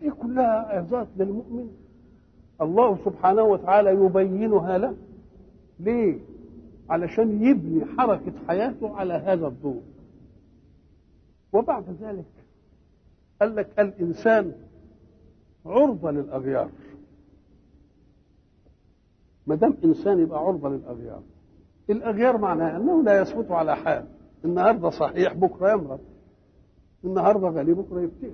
دي كلها اعزاز للمؤمن الله سبحانه وتعالى يبينها له ليه علشان يبني حركة حياته على هذا الضوء وبعد ذلك قال لك الإنسان عرضة للأغيار ما دام إنسان يبقى عرضة للأغيار الأغيار معناها أنه لا يثبت على حال النهارده صحيح بكرة يمرض النهارده غني بكرة يفتقر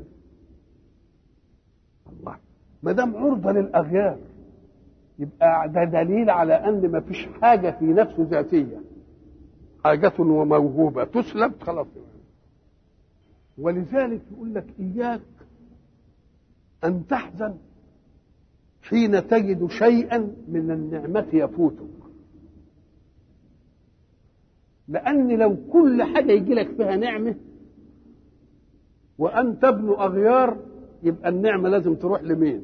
الله ما دام عرضة للأغيار يبقى ده دليل على أن ما فيش حاجة في نفسه ذاتية حاجة وموهوبة تسلب خلاص ولذلك يقول لك إياك أن تحزن حين تجد شيئا من النعمة يفوتك لأن لو كل حاجة يجي لك فيها نعمة وأنت ابن أغيار يبقى النعمة لازم تروح لمين؟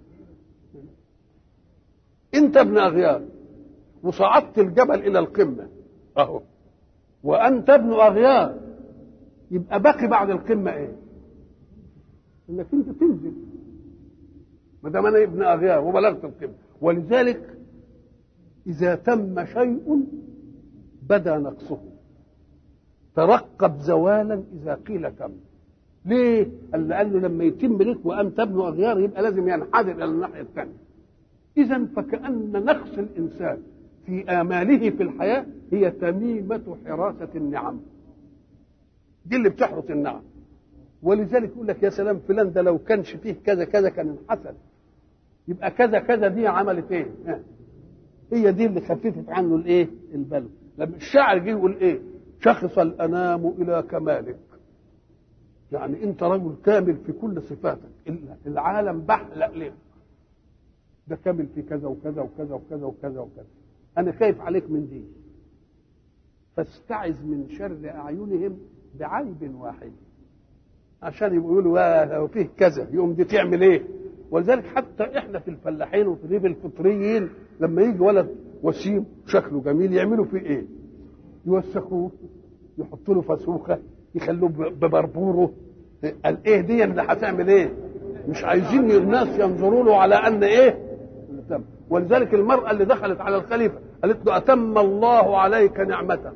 أنت ابن أغيار وصعدت الجبل إلى القمة أهو وأنت ابن أغيار يبقى باقي بعد القمة إيه؟ إنك أنت تنزل ما دام أنا ابن أغيار وبلغت القمة ولذلك إذا تم شيء بدا نقصه ترقب زوالا إذا قيل تم ليه؟ قال لأنه لما يتم لك وأنت ابن أغيار يبقى لازم ينحدر إلى الناحية الثانية إذا فكأن نقص الإنسان في آماله في الحياة هي تميمة حراسة النعم دي اللي بتحرس النعم ولذلك يقول لك يا سلام فلان ده لو كانش فيه كذا كذا كان انحسن يبقى كذا كذا دي عملت ايه؟ هي دي اللي خففت عنه الايه؟ البلوى لما الشاعر جه يقول ايه؟ شخص الانام الى كمالك يعني انت رجل كامل في كل صفاتك العالم بحلق لك ده كامل في كذا وكذا وكذا وكذا وكذا وكذا انا خايف عليك من دي فاستعذ من شر اعينهم بعيب واحد عشان يقولوا لو فيه كذا يقوم دي تعمل ايه ولذلك حتى احنا في الفلاحين وفي الريف الفطريين لما يجي ولد وسيم شكله جميل يعملوا فيه ايه يوسخوه يحطوا له فسوخه يخلوه ببربوره قال ايه دي اللي هتعمل ايه مش عايزين الناس ينظروا له على ان ايه ولذلك المرأة اللي دخلت على الخليفة قالت له أتم الله عليك نعمته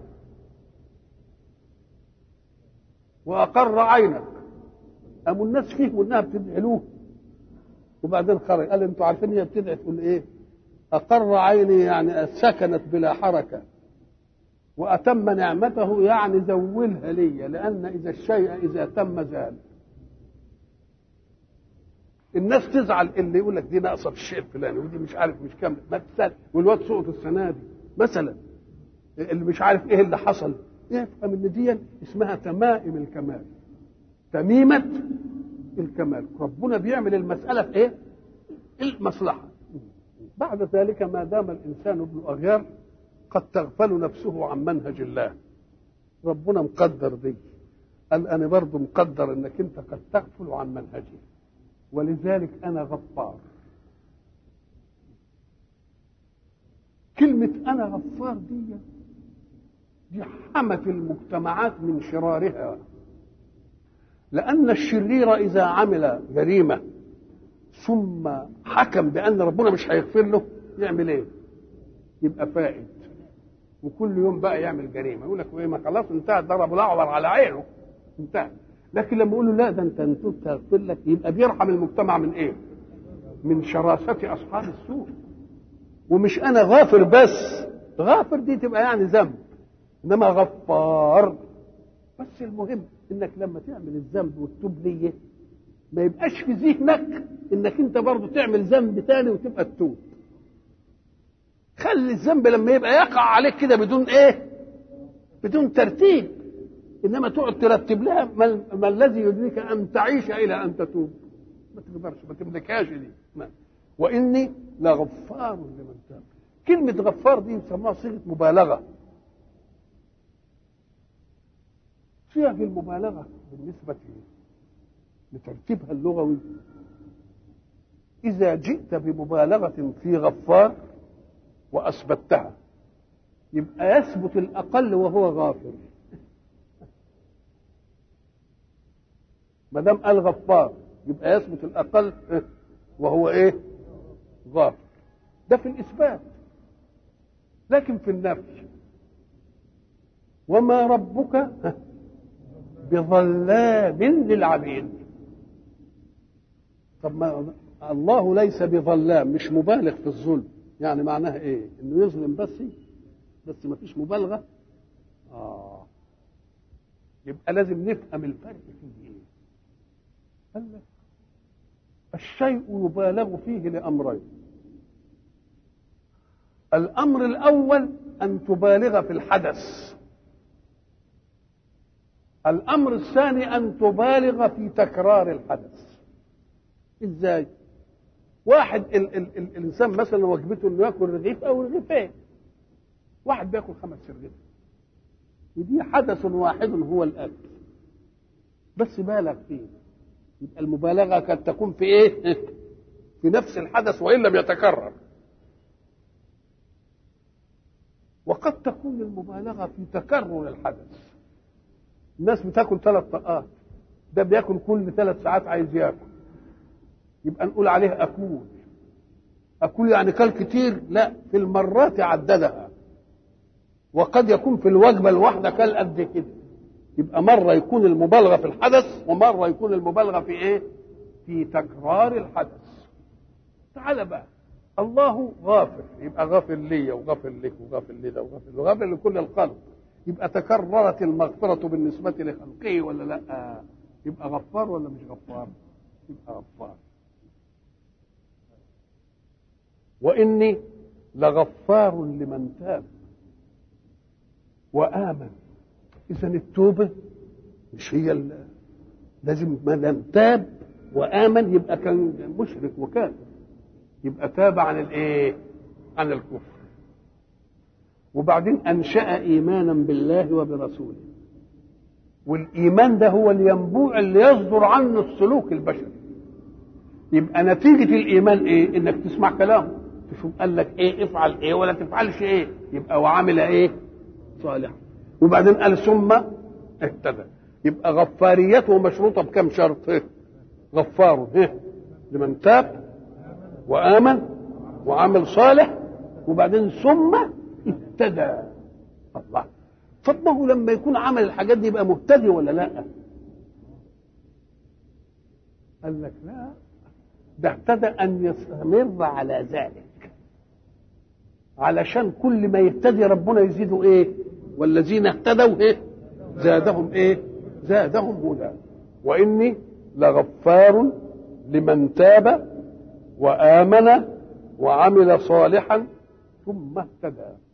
وأقر عينك قاموا الناس فهموا انها بتدعي له وبعدين خرج قال انتوا عارفين هي بتدعي تقول ايه؟ أقر عيني يعني سكنت بلا حركة وأتم نعمته يعني زولها لي لأن إذا الشيء إذا تم زال الناس تزعل اللي يقول لك دي ناقصه في الشيء الفلاني ودي مش عارف مش كامله مثلا والواد سقط السنه دي مثلا اللي مش عارف ايه اللي حصل يفهم ان دي اسمها تمائم الكمال تميمه الكمال ربنا بيعمل المساله في ايه؟ المصلحه بعد ذلك ما دام الانسان ابن اغيار قد تغفل نفسه عن منهج الله ربنا مقدر دي قال انا برضه مقدر انك انت قد تغفل عن منهجي ولذلك انا غفار كلمة أنا غفار دي دي حمت المجتمعات من شرارها لأن الشرير إذا عمل جريمة ثم حكم بأن ربنا مش هيغفر له يعمل إيه؟ يبقى فائد وكل يوم بقى يعمل جريمة يقول لك إيه ما خلاص انتهى ضرب الأعور على عينه انتهى لكن لما يقول له لا ده انت انت تغفر لك يبقى بيرحم المجتمع من ايه؟ من شراسة أصحاب السوء ومش أنا غافر بس غافر دي تبقى يعني ذنب إنما غفار بس المهم إنك لما تعمل الذنب وتتوب ليه ما يبقاش في ذهنك إنك أنت برضه تعمل ذنب تاني وتبقى تتوب خلي الذنب لما يبقى يقع عليك كده بدون إيه؟ بدون ترتيب انما تقعد ترتب لها ما, ما الذي يدريك ان تعيش الى ان تتوب ما تقدرش ما تملكهاش دي ما. واني لغفار لمن تاب كلمه غفار دي يسموها صيغه مبالغه صيغ المبالغه بالنسبه لترتيبها اللغوي اذا جئت بمبالغه في غفار واثبتها يبقى يثبت الاقل وهو غافر ما دام قال غفار يبقى يثبت الاقل وهو ايه غافر ده في الاثبات لكن في النفي وما ربك بظلام للعبيد طب ما الله ليس بظلام مش مبالغ في الظلم يعني معناها ايه انه يظلم بس بس ما فيش مبالغه اه يبقى لازم نفهم الفرق فيه ايه قال لك الشيء يبالغ فيه لامرين الامر الاول ان تبالغ في الحدث الامر الثاني ان تبالغ في تكرار الحدث ازاي واحد ال ال ال الانسان مثلا وجبته انه ياكل رغيف او رغيفين واحد بياكل خمس رغيف ودي حدث واحد هو الاكل بس بالغ فيه يبقى المبالغه قد تكون في ايه في نفس الحدث وان لم يتكرر وقد تكون المبالغه في تكرر الحدث الناس بتاكل ثلاث طاقات ده بياكل كل ثلاث ساعات عايز ياكل يبقى نقول عليه اكول اكول يعني كل كتير لا في المرات عددها وقد يكون في الوجبه الواحده كل قد كده يبقى مره يكون المبالغه في الحدث ومره يكون المبالغه في ايه في تكرار الحدث تعال بقى الله غافر يبقى غافر لي وغافر لك وغافر لده وغافر وغافر لكل الخلق يبقى تكررت المغفرة بالنسبة لخلقه ولا لا يبقى غفار ولا مش غفار يبقى غفار وإني لغفار لمن تاب وآمن إذا التوبة مش هي ال- لازم ما دام تاب وآمن يبقى كان مشرك وكافر يبقى تاب عن الايه؟ عن الكفر وبعدين انشا ايمانا بالله وبرسوله والايمان ده هو الينبوع اللي يصدر عنه السلوك البشري يبقى نتيجه الايمان ايه انك تسمع كلامه تشوف قال لك ايه افعل ايه ولا تفعلش ايه يبقى وعمل ايه صالحا وبعدين قال ثم اهتدى يبقى غفاريته مشروطه بكم شرط إيه؟ غفار إيه؟ لمن تاب وامن وعمل صالح وبعدين ثم اهتدى الله طب ما هو لما يكون عمل الحاجات دي يبقى مهتدي ولا لا قال لك لا ده اهتدى ان يستمر على ذلك علشان كل ما يهتدي ربنا يزيده ايه والذين اهتدوا ايه زادهم ايه زادهم هدى واني لغفار لمن تاب وامن وعمل صالحا ثم اهتدى